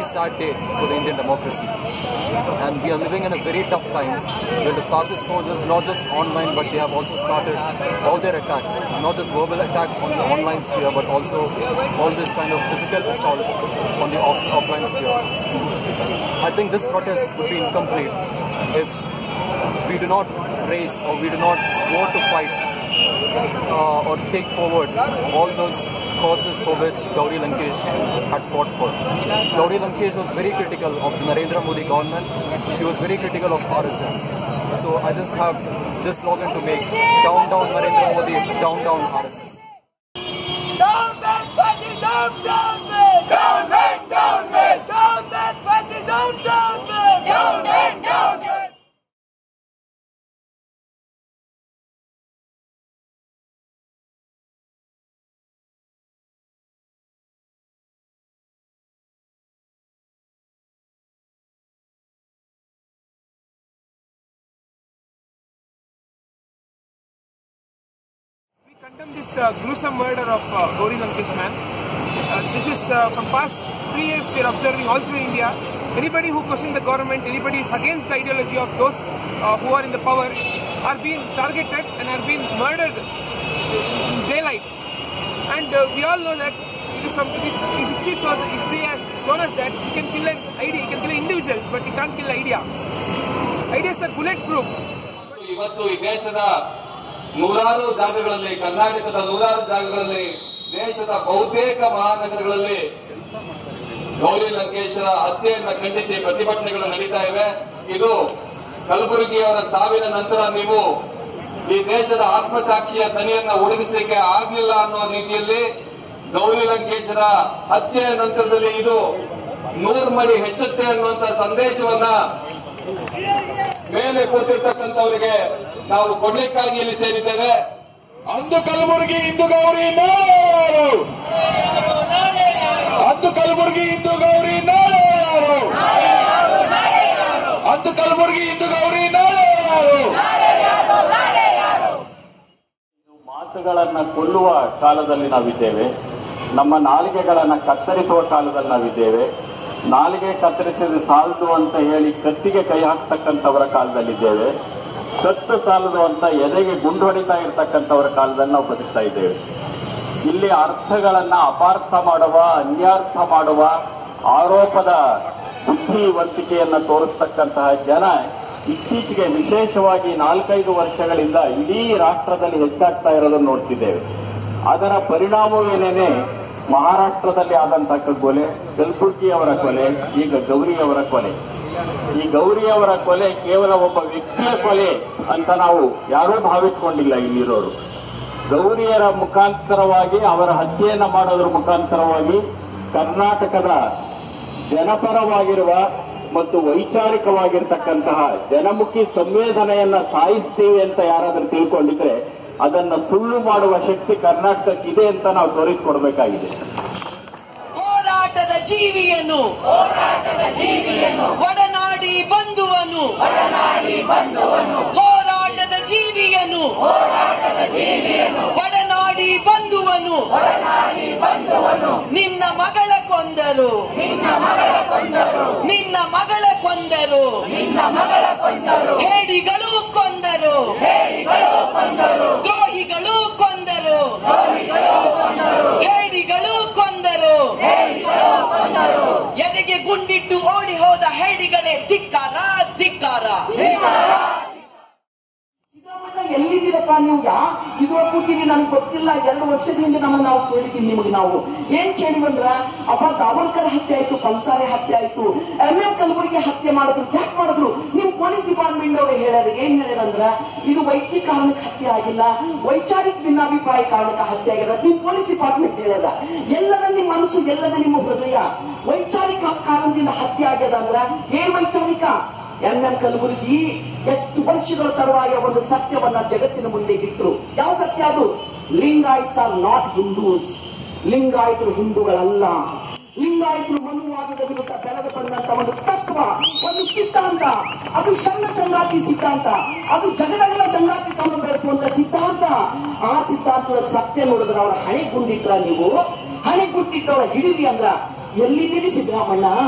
sad day for the Indian democracy. And we are living in a very tough time where the fascist forces, not just online, but they have also started all their attacks, not just verbal attacks on the online sphere, but also all this kind of physical assault on the off- offline sphere. I think this protest would be incomplete if we do not raise or we do not go to fight uh, or take forward all those causes for which Gauri Lankesh had fought for. Gauri Lankesh was very critical of the Narendra Modi government. She was very critical of RSS. So I just have this slogan to make: down, down Narendra Modi, down, down RSS. Down back fascism, down back! Down back, down back! Down back fascism, down back! Down back, down back! We condemn this uh, gruesome murder of uh, Gauri Lankesh man. Uh, this is uh, from past three years we are observing all through India. Anybody who questions the government, anybody who is against the ideology of those uh, who are in the power are being targeted and are being murdered in daylight. And uh, we all know that it is from it is, history, shows, history has shown us that you can kill an idea, you can kill an individual, but you can't kill an idea. Ideas are bulletproof. ಇವತ್ತು ಈ ದೇಶದ ನೂರಾರು ಜಾಗಗಳಲ್ಲಿ ಕರ್ನಾಟಕದ ನೂರಾರು ಜಾಗಗಳಲ್ಲಿ ದೇಶದ ಬಹುತೇಕ ಮಹಾನಗರಗಳಲ್ಲಿ ಗೌರಿ ಲಂಕೇಶ್ವರ ಹತ್ಯೆಯನ್ನ ಖಂಡಿಸಿ ಪ್ರತಿಭಟನೆಗಳು ನಡೀತಾ ಇವೆ ಇದು ಕಲಬುರಗಿಯವರ ಸಾವಿನ ನಂತರ ನೀವು ಈ ದೇಶದ ಆತ್ಮಸಾಕ್ಷಿಯ ತನಿಯನ್ನ ಒದಗಿಸಲಿಕ್ಕೆ ಆಗ್ಲಿಲ್ಲ ಅನ್ನೋ ರೀತಿಯಲ್ಲಿ ಗೌರಿ ಲಂಕೇಶ್ವರ ಹತ್ಯೆಯ ನಂತರದಲ್ಲಿ ಇದು ನೂರು ಮಡಿ ಹೆಚ್ಚುತ್ತೆ ಅನ್ನುವಂತ ಸಂದೇಶವನ್ನ ಮೇಲೆ ಕೂತಿರ್ತಕ್ಕಂಥವರಿಗೆ ನಾವು ಕೊಡ್ಲಿಕ್ಕಾಗಿ ಇಲ್ಲಿ ಸೇರಿದ್ದೇವೆ ಅಂದು ಕಲಬುರಗಿ ಇಂದು ಗೌರಿ ನಾಳೆ ಯಾರು ಅಂದು ಕಲಬುರಗಿ ಇಂದು ಗೌರಿ ನಾಳೆ ಯಾರು ಅಂದು ಕಲಬುರಗಿ ಇಂದು ಗೌರಿ ನಾಳೆ ಯಾರು ಮಾತುಗಳನ್ನ ಕೊಲ್ಲುವ ಕಾಲದಲ್ಲಿ ನಾವಿದ್ದೇವೆ ನಮ್ಮ ನಾಲಿಗೆಗಳನ್ನ ಕತ್ತರಿಸುವ ಕಾಲದಲ್ಲಿ ನಾವಿದ್ದೇವೆ ನಾಲಿಗೆ ಕತ್ತರಿಸಿದ ಸಾಲದು ಅಂತ ಹೇಳಿ ಕತ್ತಿಗೆ ಕೈ ಹಾಕ್ತಕ್ಕಂಥವರ ಕಾಲದಲ್ಲಿದ್ದೇವೆ ಕತ್ತು ಸಾಲದು ಅಂತ ಎದೆಗೆ ಗುಂಡು ಹೊಡಿತಾ ಇರ್ತಕ್ಕಂಥವರ ಕಾಲದಲ್ಲಿ ನಾವು ಬದುಕ್ತಾ ಇದ್ದೇವೆ ಇಲ್ಲಿ ಅರ್ಥಗಳನ್ನ ಅಪಾರ್ಥ ಮಾಡುವ ಅನ್ಯಾರ್ಥ ಮಾಡುವ ಆರೋಪದ ಬುದ್ಧಿವಂತಿಕೆಯನ್ನ ತೋರಿಸ್ತಕ್ಕಂತಹ ಜನ ಇತ್ತೀಚೆಗೆ ವಿಶೇಷವಾಗಿ ನಾಲ್ಕೈದು ವರ್ಷಗಳಿಂದ ಇಡೀ ರಾಷ್ಟ್ರದಲ್ಲಿ ಹೆಚ್ಚಾಗ್ತಾ ಇರೋದನ್ನು ನೋಡ್ತಿದ್ದೇವೆ ಅದರ ಪರಿಣಾಮವೇನೇನೆ ಮಹಾರಾಷ್ಟ್ರದಲ್ಲಿ ಆದಂತಹ ಕೊಲೆ ಕಲಬುರ್ಗಿ ಅವರ ಕೊಲೆ ಈಗ ಗೌರಿ ಅವರ ಕೊಲೆ ಈ ಗೌರಿ ಅವರ ಕೊಲೆ ಕೇವಲ ಒಬ್ಬ ವ್ಯಕ್ತಿಯ ಕೊಲೆ ಅಂತ ನಾವು ಯಾರೂ ಭಾವಿಸಿಕೊಂಡಿಲ್ಲ ಇಲ್ಲಿರೋರು ಗೌರಿಯರ ಮುಖಾಂತರವಾಗಿ ಅವರ ಹತ್ಯೆಯನ್ನ ಮಾಡೋದ್ರ ಮುಖಾಂತರವಾಗಿ ಕರ್ನಾಟಕದ ಜನಪರವಾಗಿರುವ ಮತ್ತು ವೈಚಾರಿಕವಾಗಿರ್ತಕ್ಕಂತಹ ಜನಮುಖಿ ಸಂವೇದನೆಯನ್ನ ಸಾಯಿಸ್ತೀವಿ ಅಂತ ಯಾರಾದ್ರೂ ತಿಳ್ಕೊಂಡಿದ್ರೆ ಅದನ್ನ ಸುಳ್ಳು ಮಾಡುವ ಶಕ್ತಿ ಕರ್ನಾಟಕಕ್ಕಿದೆ ಅಂತ ನಾವು ತೋರಿಸ್ಕೊಡ್ಬೇಕಾಗಿದೆ ಹೋರಾಟದ ಜೀವಿಯನ್ನು ಹೋರಾಟದ ಜೀವಿಯನ್ನು ಒಡನಾಡಿ ಬಂಧುವನು ಒಡನಾಡಿ ಬಂಧುವನು ಹೋರಾಟದ ಜೀವಿಯನ್ನು ಹೋರಾಟದ ಜೀವಿಯನ್ನು ಒಡನಾಡಿ ಬಂಧುವನು ಒಡನಾಡಿ ಬಂಧುವನು ನಿನ್ನ ಮಗಳ ಕೊಂದರು ನಿನ್ನ ಮಗಳ ಕೊಂದರು ನಿನ್ನ ಮಗಳ ಕೊಂದರು ನಿನ್ನ ಮಗಳ ಕೊಂದರು ಹೇಡಿಗಳು ಕೊಂದರು ಹೇಡಿಗಳು ಕೊಂದರು ದ್ರೋಹಿಗಳು ಕೊಂದರು ದ್ರೋಹಿಗಳು ಕೊಂದರು ಹೇಡಿಗಳು ಕೊಂದರು ಎದೆಗೆ ಗುಂಡಿಟ್ಟು ಓಡಿ ಹೋದ ಹೇಡಿಗಳೇ ಧಿಕ್ಕಾರ ಧಿಕ್ಕಾರ ಸಿದ್ದರಾಮಣ್ಣ ಎಲ್ಲಿದ್ದೀರಪ್ಪ ನೀವು ಯಾ ಇದು ಕೂತೀರಿ ನನ್ಗೆ ಗೊತ್ತಿಲ್ಲ ಎರಡು ವರ್ಷದ ಹಿಂದೆ ನಮ್ಮನ್ನ ನಾವು ಕೇಳಿದೀವಿ ನಿಮಗೆ ನಾವು ಏನ್ ಕೇಳಿವಂದ್ರ ಅಪ್ಪ ದಾವಲ್ಕರ್ ಹತ್ಯೆ ಆಯ್ತು ಕಂಸಾರೆ ಹತ್ಯೆ ಆಯ್ತು ಎಂ ಎಂ ಕಲಬುರಗಿ ಹತ್ಯೆ ಮಾಡಿದ್ರು ಯಾಕೆ ಮಾಡಿದ್ರು ನಿಮ್ ಪೊಲೀಸ್ ಡಿಪಾರ್ಟ್ಮೆಂಟ್ ಅವ್ರು ಹೇಳ್ಯಾರ ಏನ್ ಹೇಳ್ಯಾರಂದ್ರ ಇದು ವೈದ್ಯ ಕಾರಣಕ್ಕೆ ಹತ್ಯೆ ಆಗಿಲ್ಲ ವೈಚಾರಿಕ ಭಿನ್ನಾಭಿಪ್ರಾಯ ಕಾರಣಕ್ಕೆ ಹತ್ಯೆ ಆಗ್ಯದ ನಿಮ್ ಪೊಲೀಸ್ ಡಿಪಾರ್ಟ್ಮೆಂಟ್ ಹೇಳ್ಯದ ಎಲ್ಲದ ನಿಮ್ಮ ಮನಸ್ಸು ಎಲ್ಲದ ನಿಮ್ಮ ಹೃದಯ ವೈಚಾರಿಕ ಕಾರಣದಿಂದ ಹತ್ಯೆ ಆಗ್ಯದ ಅಂದ್ರ ಏನ್ ವೈಚಾರಿಕ ಎಂ ಎಂ ಕಲಬುರಗಿ ಎಷ್ಟು ವರ್ಷಗಳ ತರುವಾಯ ಒಂದು ಸತ್ಯವನ್ನ ಜಗತ್ತಿನ ಮುಂದೆ ಇಟ್ಟರು ಯಾವ ಸತ್ಯ ಅದು ಲಿಂಗಾಯತ್ಸ್ ಆರ್ ನಾಟ್ ಹಿಂದೂಸ್ ಲಿಂಗಾಯತರು ಹಿಂದೂಗಳಲ್ಲ ಲಿಂಗಾಯತರು ಮನುವಾದದ ವಿರುದ್ಧ ಬೆಳೆದು ಬಂದಂತ ಒಂದು ತತ್ವ ಒಂದು ಸಿದ್ಧಾಂತ ಅದು ಸಣ್ಣ ಸಂಗಾತಿ ಸಿದ್ಧಾಂತ ಅದು ಜಗದಲ್ಲ ಸಂಗಾತಿ ತಮ್ಮ ಬೆಳೆಸುವಂತ ಸಿದ್ಧಾಂತ ಆ ಸಿದ್ಧಾಂತದ ಸತ್ಯ ನೋಡಿದ್ರೆ ಅವರ ಹಣೆ ಗುಂಡಿಟ್ರ ನೀವು ಹಣೆ ಗುಂಡಿಟ್ಟವರ ಹಿಡಿರಿ ಅಂದ್ರ ಎಲ್ಲಿದ್ದೀರಿ ಸಿದ್ದರಾಮಣ್ಣ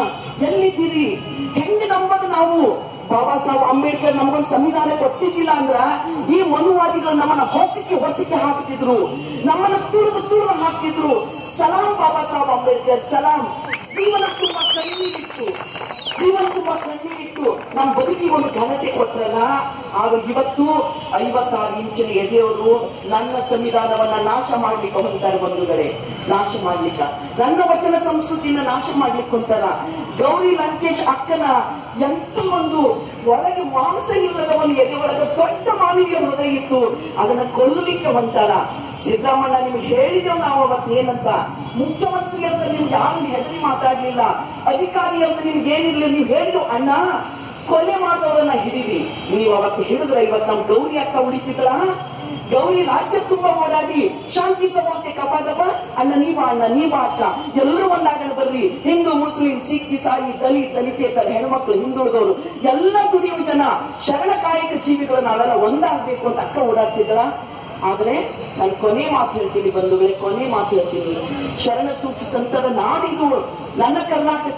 ಎಲ್ಲಿದ್ದೀರಿ ಹೆಂಗ್ ನಂಬದು ನಾವು ಬಾಬಾ ಸಾಹೇಬ್ ಅಂಬೇಡ್ಕರ್ ನಮಗೊಂದು ಸಂವಿಧಾನ ಕೊಟ್ಟಿದ್ದಿಲ್ಲ ಅಂದ್ರ ಈ ಮನುವಾದಿಗಳು ನಮ್ಮನ್ನ ಹೊಸಕ್ಕೆ ಹೊಸಕ್ಕೆ ಹಾಕ್ತಿದ್ರು ನಮ್ಮನ್ನ ತುಳಿದು ತುಳಿದು ಹಾಕ್ತಿದ್ರು ಸಲಾಂ ಬಾಬಾ ಸಾಹೇಬ್ ಅಂಬೇಡ್ಕರ್ ಸಲಾಂ ಜೀವನ ತುಂಬಾ ಕಣ್ಣೀರಿತ್ತು ಜೀವನ ತುಂಬಾ ಕಣ್ಣೀರಿಟ್ಟು ನಮ್ಮ ಬದುಕಿಗೆ ಒಂದು ಘನತೆ ಕೊಟ್ರಲ್ಲ ಆಗ ಇವತ್ತು ಐವತ್ತಾರು ಇಂಚಿನ ಎದೆಯವರು ನನ್ನ ಸಂವಿಧಾನವನ್ನ ನಾಶ ಮಾಡ್ಲಿಕ್ಕೆ ಹೊಂದಿದ್ದಾರೆ ಬಂಧುಗಳೇ ನಾಶ ಮಾಡ್ಲಿಕ್ಕ ನನ್ನ ವಚನ ಸಂಸ್ಕೃತಿಯನ್ನ ನಾಶ ಮಾಡ್ಲಿಕ್ಕೆ ಹೊಂಟಾರ ಗೌರಿ ಲಂಕೇಶ್ ಅಕ್ಕನ ಎಂತ ಒಂದು ಒಳಗೆ ಮಾಂಸ ಇಲ್ಲದ ಒಂದು ಎದೆ ಒಳಗೆ ದೊಡ್ಡ ಮಾನವೀಯ ಹೃದಯ ಇತ್ತು ಅದನ್ನ ಕೊಲ್ಲಲಿಕ್ಕೆ ಹೊಂಟಾರ ಸಿದ್ದರಾಮಣ್ಣ ನಿಮ್ಗೆ ಹೇಳಿದೆವು ನಾವು ಅವತ್ತು ಏನಂತ ಮುಖ್ಯಮಂತ್ರಿ ಅಂತ ನಿಮ್ಗೆ ಯಾರು ಹೆದರಿ ಮಾತಾಡ್ಲಿಲ್ಲ ಅಧಿಕಾರಿ ಅಂತ ನಿಮ್ಗೆ ಏನಿರ್ಲಿಲ್ಲ ನೀವು ಹೇಳಿದ್ರು ಅಣ್ಣ ಕೊಲೆ ಮಾಡೋರನ್ನ ಹಿಡಿರಿ ನೀವು ಅವತ್ತು ಹಿಡಿದ್ರೆ ಇವತ್ತು ನಮ್ ಗೌರಿ ಅಕ್ಕ ಉಳಿತಿದ್ರ ಗೌರಿ ರಾಜ್ಯ ತುಂಬಾ ಓಡಾಡಿ ಶಾಂತಿ ಸಭಾಂತೆ ಕಪಾದಪ್ಪ ಅಣ್ಣ ನೀವ ಅಣ್ಣ ನೀವ ಅಕ್ಕ ಎಲ್ಲರೂ ಒಂದಾಗಣ ಬರ್ರಿ ಹಿಂದೂ ಮುಸ್ಲಿಂ ಸಿಖ್ ಇಸಾಯಿ ದಲಿತ್ ದಲಿತೇತರ ಹೆಣ್ಮಕ್ಳು ಹಿಂದುಳಿದವರು ಎಲ್ಲ ದುಡಿಯುವ ಜನ ಶರಣ ಕಾಯಕ ಜೀವಿಗಳು ನಾವೆಲ್ಲ ಒಂದಾಗ್ಬೇಕು ಅಂತ ಅಕ್ಕ ಓಡಾಡ್ತಿದ್ರ ಆದ್ರೆ ನಾನು ಕೊನೆ ಮಾತು ಹೇಳ್ತೀನಿ ಬಂಧುಗಳೇ ಕೊನೆ ಮಾತು ಹೇಳ್ತೀನಿ ಶರಣ ಸೂಫಿ ಸಂತರ ನಾಡಿದು ನನ್ನ ಕರ್ನಾಟಕ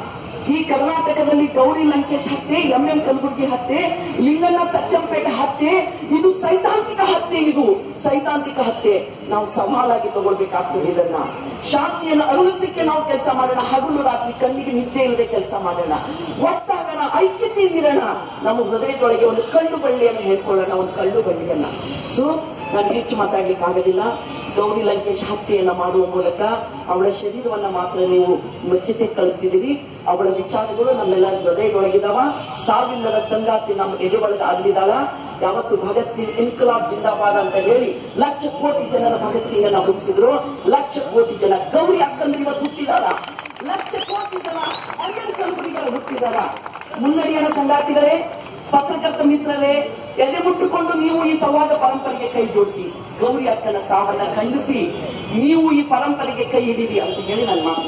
ಈ ಕರ್ನಾಟಕದಲ್ಲಿ ಗೌರಿ ಲಂಕೇಶ್ ಹತ್ಯೆ ಎಂ ಎಂ ಕಲಬುರ್ಗಿ ಹತ್ಯೆ ಲಿಂಗಣ್ಣ ಸತ್ಯಂಪೇಟೆ ಹತ್ಯೆ ಇದು ಸೈದ್ಧಾಂತಿಕ ಹತ್ಯೆ ಇದು ಸೈದ್ಧಾಂತಿಕ ಹತ್ಯೆ ನಾವು ಸವಾಲಾಗಿ ತಗೊಳ್ಬೇಕಾಗ್ತದೆ ಇದನ್ನ ಶಾಂತಿಯನ್ನು ಅರುಳಿಸಕ್ಕೆ ನಾವು ಕೆಲಸ ಮಾಡೋಣ ಹಗಲು ರಾತ್ರಿ ಕಣ್ಣಿಗೆ ನಿದ್ದೆ ಇಲ್ಲದೆ ಕೆಲಸ ಮಾಡೋಣ ಒಟ್ಟಾಗೋಣ ಐಕ್ಯತೆಯಿಂದಿರೋಣ ನಮ್ಮ ಹೃದಯದೊಳಗೆ ಒಂದು ಕಳ್ಳು ಬಳ್ಳಿಯನ್ನು ಹೇಳ್ಕೊಳ್ಳೋಣ ಒಂದು ಕಳ್ಳು ಬಳ್ಳಿಯನ್ನ ಸೊ ನಾನು ಹೆಚ್ಚು ಮಾತಾಡ್ಲಿಕ್ಕೆ ಆಗೋದಿಲ್ಲ ಗೌರಿ ಲಂಕೇಶ್ ಹತ್ಯೆಯನ್ನ ಮಾಡುವ ಮೂಲಕ ಅವಳ ಶರೀರವನ್ನ ಮಾತ್ರ ನೀವು ಮುಚ್ಚತೆ ಕಳಿಸ್ತಿದ್ದೀರಿ ಅವಳ ವಿಚಾರಗಳು ನಮ್ಮೆಲ್ಲರ ಹೃದಯದೊಳಗಿದಾವ ಸಾವಿಲ್ಲದ ಸಂಗಾತಿ ನಮ್ಮ ಎದೆ ಒಳಗೆ ಆಗಲಿದಾಳ ಯಾವತ್ತು ಭಗತ್ ಸಿಂಗ್ ಇನ್ಕಲಾಬ್ ಜಿಂದಾಬಾದ್ ಅಂತ ಹೇಳಿ ಲಕ್ಷ ಕೋಟಿ ಜನರ ಭಗತ್ ಸಿಂಗ್ ಅನ್ನ ಹುಟ್ಟಿಸಿದ್ರು ಲಕ್ಷ ಕೋಟಿ ಜನ ಗೌರಿ ಅಕ್ಕಂದ್ರೆ ಇವತ್ತು ಹುಟ್ಟಿದಾರ ಲಕ್ಷ ಕೋಟಿ ಜನ ಅಂಬೇಡ್ಕರ್ ಹುಡುಗಿಯರು ಹುಟ್ಟಿದಾರ ಮುನ್ನಡೆಯನ ಸಂಗಾತಿಗಳೇ ಪತ್ರಕರ್ತ ಮಿತ್ರರೇ ಎದೆ ಮುಟ್ಟುಕೊಂಡು ನೀವು ಈ ಸಂವಾದ ಪರಂಪರೆಗೆ ಕೈ ಜೋಡಿಸಿ ಗೌರಿ ಅಕ್ಕನ ಸಾವನ್ನ ಖಂಡಿಸಿ ನೀವು ಈ ಪರಂಪರೆಗೆ ಕೈ ಹಿಡಿರಿ ಅಂತ ಹೇಳಿ ನಾನು ಮಾತು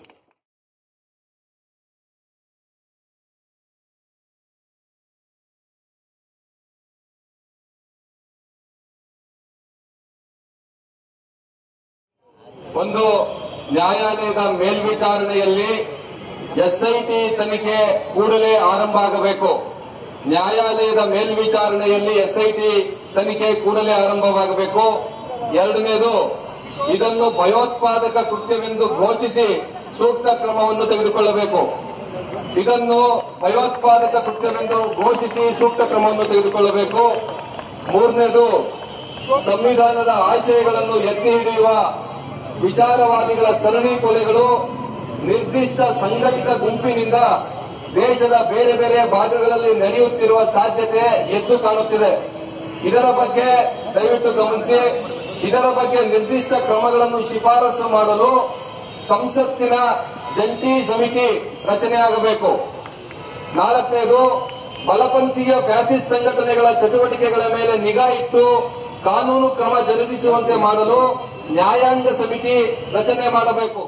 ಒಂದು ನ್ಯಾಯಾಲಯದ ಮೇಲ್ವಿಚಾರಣೆಯಲ್ಲಿ ಎಸ್ಐಟಿ ತನಿಖೆ ಕೂಡಲೇ ಆರಂಭ ಆಗಬೇಕು ನ್ಯಾಯಾಲಯದ ಮೇಲ್ವಿಚಾರಣೆಯಲ್ಲಿ ಎಸ್ಐಟಿ ತನಿಖೆ ಕೂಡಲೇ ಆರಂಭವಾಗಬೇಕು ಎರಡನೇದು ಇದನ್ನು ಭಯೋತ್ಪಾದಕ ಕೃತ್ಯವೆಂದು ಘೋಷಿಸಿ ಸೂಕ್ತ ಕ್ರಮವನ್ನು ತೆಗೆದುಕೊಳ್ಳಬೇಕು ಇದನ್ನು ಭಯೋತ್ಪಾದಕ ಕೃತ್ಯವೆಂದು ಘೋಷಿಸಿ ಸೂಕ್ತ ಕ್ರಮವನ್ನು ತೆಗೆದುಕೊಳ್ಳಬೇಕು ಮೂರನೇದು ಸಂವಿಧಾನದ ಆಶಯಗಳನ್ನು ಎತ್ತಿ ಹಿಡಿಯುವ ವಿಚಾರವಾದಿಗಳ ಸರಣಿ ಕೊಲೆಗಳು ನಿರ್ದಿಷ್ಟ ಸಂಘಟಿತ ಗುಂಪಿನಿಂದ ದೇಶದ ಬೇರೆ ಬೇರೆ ಭಾಗಗಳಲ್ಲಿ ನಡೆಯುತ್ತಿರುವ ಸಾಧ್ಯತೆ ಎದ್ದು ಕಾಣುತ್ತಿದೆ ಇದರ ಬಗ್ಗೆ ದಯವಿಟ್ಟು ಗಮನಿಸಿ ಇದರ ಬಗ್ಗೆ ನಿರ್ದಿಷ್ಟ ಕ್ರಮಗಳನ್ನು ಶಿಫಾರಸು ಮಾಡಲು ಸಂಸತ್ತಿನ ಜಂಟಿ ಸಮಿತಿ ರಚನೆಯಾಗಬೇಕು ನಾಲ್ಕನೇದು ಬಲಪಂಥೀಯ ಫ್ಯಾಸಿಸ್ಟ್ ಸಂಘಟನೆಗಳ ಚಟುವಟಿಕೆಗಳ ಮೇಲೆ ನಿಗಾ ಇಟ್ಟು ಕಾನೂನು ಕ್ರಮ ಜರುಗಿಸುವಂತೆ ಮಾಡಲು ನ್ಯಾಯಾಂಗ ಸಮಿತಿ ರಚನೆ ಮಾಡಬೇಕು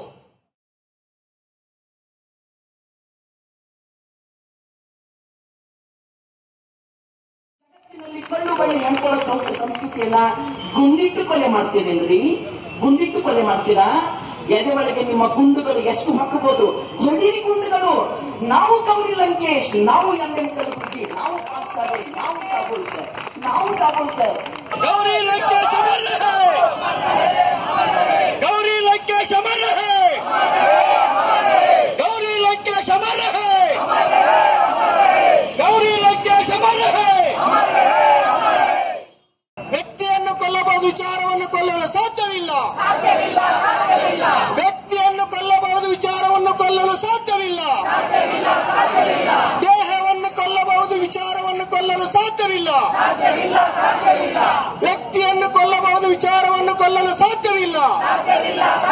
ಜಗತ್ತಿನಲ್ಲಿ ಕಳ್ಳು ಬಳ್ಳಿ ಹೆಣ್ಕೊಳ್ಳೋ ಸಂ- ಸಂಸ್ಕೃತಿಯನ್ನ ಗುಂಡಿಟ್ಟು ಕೊಲೆ ಮಾಡ್ತೀರೇನ್ರಿ ಗುಂಡಿಟ್ಟು ಕೊಲೆ ಮಾಡ್ತೀರಾ ಎದೆ ಒಳಗೆ ನಿಮ್ಮ ಗುಂಡುಗಳು ಎಷ್ಟು ಹಾಕಬಹುದು ಹೊಡಿರಿ ಗುಂಡುಗಳು ನಾವು ಗೌರಿ ಲಂಕೇಶ್ ನಾವು ಎಂ ಎಂ ಕಲಬುರ್ಗಿ ನಾವು ಪಾಕ್ಸಾಲೆ ನಾವು ದಾಬೋಲ್ಕರ್ ನಾವು ದಾಬೋಲ್ಕರ್ गौरी लंकेश अमर रहे गौरी लंकेश अमर रहे गौरी लंकेश अमर रहे गौरी लंकेश अमर रहे ವ್ಯಕ್ತಿಯನ್ನು ಕೊಲ್ಲಬಹುದು ವಿಚಾರವನ್ನು ಕೊಲ್ಲಲು ಸಾಧ್ಯವಿಲ್ಲ ವ್ಯಕ್ತಿಯನ್ನು ಕೊಲ್ಲಬಹುದು ವಿಚಾರವನ್ನು ಕೊಲ್ಲಲು ಸಾಧ್ಯವಿಲ್ಲ ದೇಹವನ್ನು ಕೊಲ್ಲಬಹುದು ವಿಚಾರವನ್ನು ಕೊಲ್ಲಲು ಸಾಧ್ಯವಿಲ್ಲ ವ್ಯಕ್ತಿಯನ್ನು ಕೊಲ್ಲಬಹುದು ವಿಚಾರವನ್ನು ಕೊಲ್ಲಲು ಸಾಧ್ಯವಿಲ್ಲ